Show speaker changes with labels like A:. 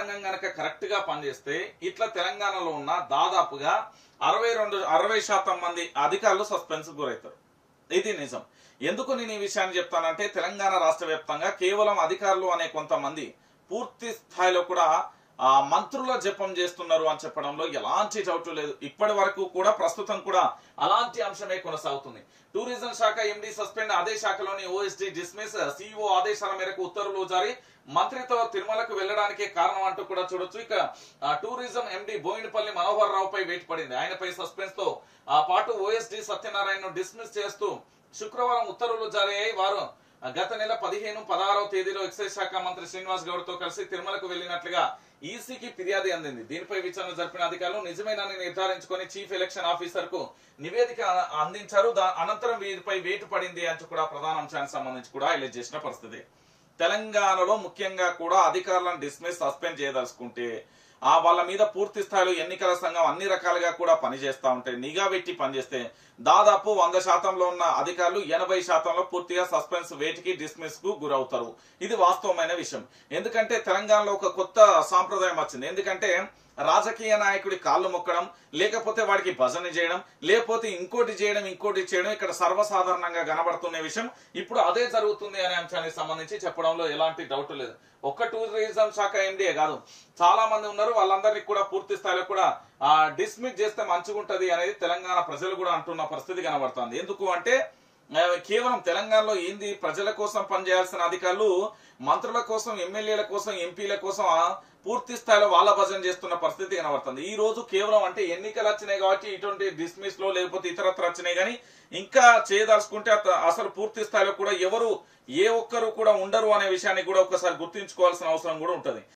A: యంత్రాంగం గనక కరెక్ట్ గా పనిచేస్తే ఇట్లా తెలంగాణలో ఉన్న దాదాపుగా అరవై రెండు అరవై శాతం మంది అధికారులు సస్పెన్స్ గురవుతారు ఇది నిజం ఎందుకు నేను ఈ విషయాన్ని చెప్తానంటే తెలంగాణ రాష్ట్ర వ్యాప్తంగా కేవలం అధికారులు అనే కొంతమంది పూర్తి స్థాయిలో కూడా ఆ మంత్రుల జపం చేస్తున్నారు అని చెప్పడంలో ఎలాంటి డౌట్ లేదు ఇప్పటి వరకు కూడా ప్రస్తుతం కూడా అలాంటి అంశమే కొనసాగుతుంది టూరిజం శాఖ ఎండి సస్పెండ్ అదే శాఖలోని ఓఎస్డి డిస్మిస్ సిఇఓ ఆదేశాల మేరకు ఉత్తర్వులు జారీ మంత్రితో తిరుమలకు వెళ్ళడానికే కారణం అంటూ కూడా చూడొచ్చు ఇక ఆ, టూరిజం ఎండి బోయినపల్లి మనోహర్ రావుపై వేటు పడింది ఆయనపై సస్పెన్స్ తో ఆ పాటు ఓఎస్డి సత్యనారాయణ డిస్మిస్ చేస్తూ శుక్రవారం ఉత్తర్వులు జారీ అయ్యి వారు ఆ, గత నెల పదిహేను పదహారవ తేదీలో ఎక్సైజ్ శాఖ మంత్రి శ్రీనివాస్ గౌడ్ తో కలిసి తిరుమలకు వెళ్లినట్లుగా ఈసీకి ఫిర్యాదు అందింది దీనిపై విచారణ జరిపిన అధికారులు నిజమేనని నిర్ధారించుకొని చీఫ్ ఎలక్షన్ ఆఫీసర్ కు నివేదిక అ- అందించారు దా- అనంతరం వీరిపై వేటు పడింది అంటూ కూడా ప్రధాన అంశానికి సంబంధించి కూడా హైలైట్ చేసిన పరిస్థితి తెలంగాణలో ముఖ్యంగా కూడా అధికారులను డిస్మిస్ సస్పెండ్ చేయదలుచుకుంటే ఆ వాళ్ళ మీద పూర్తి స్థాయిలో ఎన్నికల సంఘం అన్ని రకాలుగా కూడా పనిచేస్తా ఉంటే నిఘా పెట్టి పనిచేస్తే దాదాపు వంద శాతంలో ఉన్న అధికారులు ఎనభై శాతంలో పూర్తిగా సస్పెన్స్ వేటికి డిస్మిస్ కు గురవుతారు ఇది వాస్తవమైన విషయం ఎందుకంటే తెలంగాణలో ఒక కొత్త సాంప్రదాయం వచ్చింది ఎందుకంటే రాజకీయ నాయకుడి కాళ్ళు మొక్కడం లేకపోతే వాడికి భజన చేయడం లేకపోతే ఇంకోటి చేయడం ఇంకోటి చేయడం ఇక్కడ సర్వసాధారణంగా కనబడుతున్న విషయం ఇప్పుడు అదే జరుగుతుంది అనే అంశానికి సంబంధించి చెప్పడంలో ఎలాంటి డౌట్ లేదు ఒక్క టూరిజం శాఖ ఎండిఏ కాదు చాలా మంది ఉన్నారు వాళ్ళందరినీ కూడా పూర్తి స్థాయిలో కూడా డిస్మిస్ చేస్తే మంచిగా ఉంటది అనేది తెలంగాణ ప్రజలు కూడా అంటున్న పరిస్థితి కనబడుతుంది ఎందుకు అంటే ఆ, కేవలం తెలంగాణలో ఏంది ప్రజల కోసం పనిచేయాల్సిన అధికారులు మంత్రుల కోసం ఎమ్మెల్యేల కోసం ఎంపీల కోసం ఆ, పూర్తి స్థాయిలో వాళ్ళ భజన చేస్తున్న పరిస్థితి కనబడుతుంది ఈ రోజు కేవలం అంటే ఎన్నికలు వచ్చినాయి కాబట్టి ఇటువంటి డిస్మిస్ లో లేకపోతే ఇతరత్ర వచ్చినాయి కానీ ఇంకా చేయదలుచుకుంటే అత- అసలు పూర్తి స్థాయిలో కూడా ఎవరు ఏ ఒక్కరు కూడా ఉండరు అనే విషయాన్ని కూడా ఒకసారి గుర్తుంచుకోవాల్సిన అవసరం కూడా ఉంటది